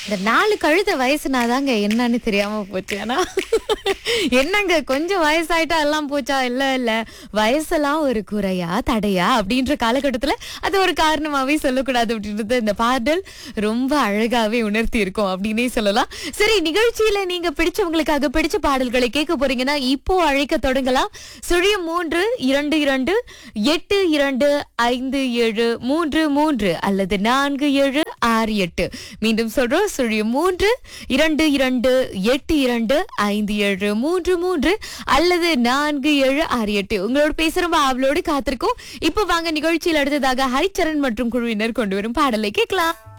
இந்த நாலு கழுத வயசுனாதாங்க என்னன்னு தெரியாம போச்சு ஆனா என்னங்க கொஞ்சம் வயசாயிட்டா எல்லாம் போச்சா இல்ல இல்ல வயசெல்லாம் ஒரு குறையா தடையா அப்படின்ற காலகட்டத்துல அது ஒரு காரணமாவே சொல்லக்கூடாது அப்படின்றது இந்த பாடல் ரொம்ப அழகாவே உணர்த்தி இருக்கும் அப்படின்னே சொல்லலாம் சரி நிகழ்ச்சியில நீங்க பிடிச்சவங்களுக்காக பிடிச்ச பாடல்களை கேட்க போறீங்கன்னா இப்போ அழைக்க தொடங்கலாம் சுழியம் மூன்று இரண்டு இரண்டு எட்டு இரண்டு ஐந்து ஏழு மூன்று மூன்று அல்லது நான்கு ஏழு ஆறு எட்டு மீண்டும் சொல்றோம் சுழியம் மூன்று இரண்டு இரண்டு எட்டு இரண்டு ஐந்து ஏழு மூன்று மூன்று அல்லது நான்கு ஏழு ஆறு எட்டு உங்களோட பேசுறோம் அவளோடு காத்திருக்கோம் இப்போ வாங்க நிகழ்ச்சியில் அடுத்ததாக ஹரிச்சரன் மற்றும் குழுவினர் கொண்டு வரும் பாடலை கேட்கலாம்